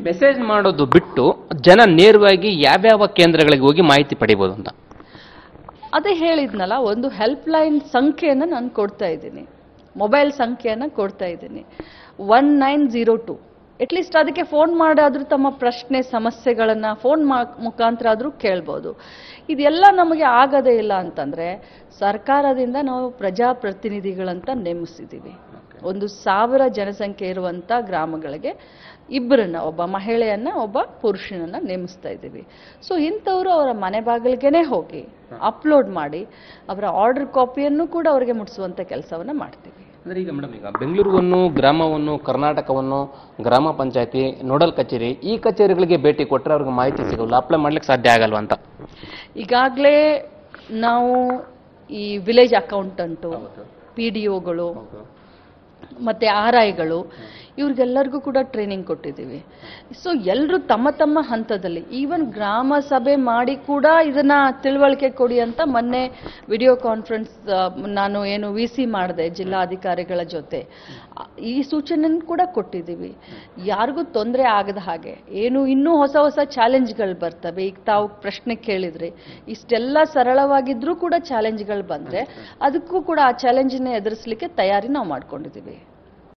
message ಮಾಡೋದು ಬಿಟ್ಟು ಜನ ನೇರವಾಗಿ ಯಾವ್ಯಾವ ಕೇಂದ್ರಗಳಿಗೆ ಹೋಗಿ ಮಾಹಿತಿ ಪಡಿಬೋದು ಅಂತ ಅದೇ ಹೇಳಿದ್ನಲ್ಲ ಒಂದು ಹೆಲ್ಪ್ ಲೈನ್ ಸಂಖ್ಯೆಯನ್ನು ನಾನು ಕೊಡ್ತಾ ಇದ್ದೀನಿ ಮೊಬೈಲ್ ಸಂಖ್ಯೆಯನ್ನು ಕೊಡ್ತಾ ಇದ್ದೀನಿ one nine zero two at least ಅದಕ್ಕೆ ಫೋನ್ ಮಾಡಾದರೂ ತಮ್ಮ ಪ್ರಶ್ನೆ ಸಮಸ್ಯೆಗಳನ್ನು ಫೋನ್ ಮಾ ಮುಖಾಂತರ ಆದರೂ ಕೇಳ್ಬೋದು ಇದೆಲ್ಲ ನಮಗೆ ಆಗದೇ ಇಲ್ಲ ಅಂತಂದರೆ ಸರ್ಕಾರದಿಂದ ನಾವು ಪ್ರಜಾಪ್ರತಿನಿಧಿಗಳಂತ ನೇಮಿಸಿದ್ದೀವಿ ಒಂದು ಸಾವಿರ ಜನಸಂಖ್ಯೆ ಇರುವಂಥ ಗ್ರಾಮಗಳಿಗೆ ಇಬ್ಬರನ್ನ ಒಬ್ಬ ಮಹಿಳೆಯನ್ನ ಒಬ್ಬ ಪುರುಷನನ್ನ ನೇಮಿಸ್ತಾ ಇದ್ದೀವಿ ಸೊ ಇಂಥವರು ಅವರ ಮನೆ ಬಾಗಿಲಿಗೆನೇ ಹೋಗಿ ಅಪ್ಲೋಡ್ ಮಾಡಿ ಅವರ ಆರ್ಡರ್ ಕಾಪಿಯನ್ನು ಕೂಡ ಅವರಿಗೆ ಮುಟ್ಟಿಸುವಂಥ ಕೆಲಸವನ್ನ ಮಾಡ್ತೀವಿ ಅಂದ್ರೆ ಈಗ ಮೇಡಮ್ ಈಗ ಬೆಂಗಳೂರನ್ನು ಗ್ರಾಮವನ್ನು ಕರ್ನಾಟಕವನ್ನು ಗ್ರಾಮ ಪಂಚಾಯತಿ ನೋಡಲ್ ಕಚೇರಿ ಈ ಕಚೇರಿಗಳಿಗೆ ಭೇಟಿ ಕೊಟ್ಟರೆ ಅವ್ರಿಗೆ ಮಾಹಿತಿ ಸಿಗಲ್ಲ ಅಪ್ಲೈ ಮಾಡ್ಲಿಕ್ಕೆ ಸಾಧ್ಯ ಆಗಲ್ವಾ ಅಂತ ಈಗಾಗಲೇ ನಾವು ಈ ವಿಲೇಜ್ ಅಕೌಂಟೆಂಟು ಪಿ ಡಿ ಒಗಳು ಮತ್ತು ಆರ್ ಐಗಳು ಇವ್ರಿಗೆಲ್ಲರಿಗೂ ಕೂಡ ಟ್ರೈನಿಂಗ್ ಕೊಟ್ಟಿದ್ದೀವಿ ಸೊ ಎಲ್ಲರೂ ತಮ್ಮ ತಮ್ಮ ಹಂತದಲ್ಲಿ ಈವನ್ ಗ್ರಾಮ ಸಭೆ ಮಾಡಿ ಕೂಡ ಇದನ್ನ ತಿಳುವಳಿಕೆ ಕೊಡಿ ಅಂತ ಮೊನ್ನೆ ವಿಡಿಯೋ ಕಾನ್ಫರೆನ್ಸ್ ನಾನು ಏನು ವಿ ಸಿ ಮಾಡಿದೆ ಜಿಲ್ಲಾಧಿಕಾರಿಗಳ ಜೊತೆ ಆ, ಈ ಸೂಚನೆ ಕೂಡ ಕೊಟ್ಟಿದ್ದೀವಿ ಯಾರಿಗೂ ತೊಂದರೆ ಆಗದ ಹಾಗೆ ಏನು ಇನ್ನೂ ಹೊಸ ಹೊಸ ಚಾಲೆಂಜ್ಗಳು ಬರ್ತವೆ ಈಗ ತಾವು ಪ್ರಶ್ನೆ ಕೇಳಿದ್ರಿ ಇಷ್ಟೆಲ್ಲ ಸರಳವಾಗಿದ್ರೂ ಕೂಡ ಚಾಲೆಂಜ್ಗಳು ಬಂದ್ರೆ ಅದಕ್ಕೂ ಕೂಡ ಆ ಚಾಲೆಂಜನ್ನ ಎದುರಿಸಲಿಕ್ಕೆ ತಯಾರಿ ನಾವು ಮಾಡ್ಕೊಂಡಿದ್ದೀವಿ